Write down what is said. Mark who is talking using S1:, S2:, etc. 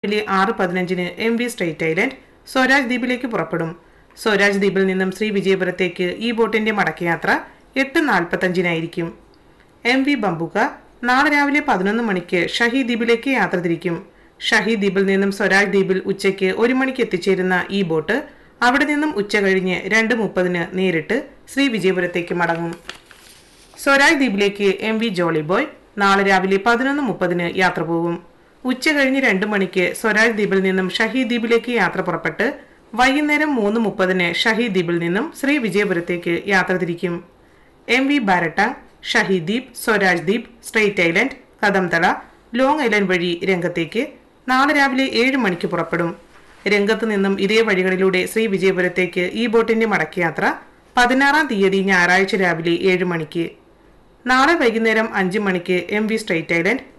S1: വെളുപ്പിലെ ആറ് പതിനഞ്ചിന് M V Strait Island Swaraj ദ്വീപിലേക്ക് പുറപ്പെടും സ്വരാജ് ദ്വീപിൽ നിന്നും ശ്രീ വിജയപുരത്തേക്ക് ഈ ബോട്ടിന്റെ മടക്കയാത്ര എട്ട് നാൽപ്പത്തഞ്ചിനായിരിക്കും എം വി ബംബുക നാളെ രാവിലെ പതിനൊന്ന് മണിക്ക് ഷഹീദ് ദ്വീപിലേക്ക് യാത്ര തിരിക്കും ഷഹീദ് ദ്വീപിൽ നിന്നും സ്വരാജ് ദ്വീപിൽ ഉച്ചയ്ക്ക് ഒരു മണിക്ക് എത്തിച്ചേരുന്ന ഈ ബോട്ട് അവിടെ നിന്നും ഉച്ച കഴിഞ്ഞ് രണ്ട് മുപ്പതിന് നേരിട്ട് ശ്രീ വിജയപുരത്തേക്ക് മടങ്ങും സ്വരാജ് ദ്വീപിലേക്ക് എം വി ജോളി ബോയ് നാളെ രാവിലെ പതിനൊന്ന് മുപ്പതിന് യാത്ര പോകും ഉച്ച കഴിഞ്ഞ് രണ്ട് മണിക്ക് സ്വരാജ് ദ്വീപിൽ നിന്നും ഷഹീദ് ദ്വീപിലേക്ക് യാത്ര പുറപ്പെട്ട് വൈകുന്നേരം മൂന്ന് മുപ്പതിന് ഷഹീദ് ദ്വീപിൽ നിന്നും ശ്രീ വിജയപുരത്തേക്ക് യാത്ര തിരിക്കും M V ബാരട്ട Shaheed Dweep Swaraj Dweep Strait Island Kadamtala Long Island വഴി രംഗത്തേക്ക് നാളെ രാവിലെ ഏഴ് മണിക്ക് പുറപ്പെടും രംഗത്ത് നിന്നും ഇതേ വഴികളിലൂടെ ശ്രീ വിജയപുരത്തേക്ക് ഈ ബോട്ടിന്റെ മടക്കയാത്ര പതിനാറാം തീയതി ഞായറാഴ്ച രാവിലെ ഏഴ് മണിക്ക് നാളെ വൈകുന്നേരം അഞ്ച് മണിക്ക് എം വി സ്ട്രേറ്റ് ഐലൻഡ്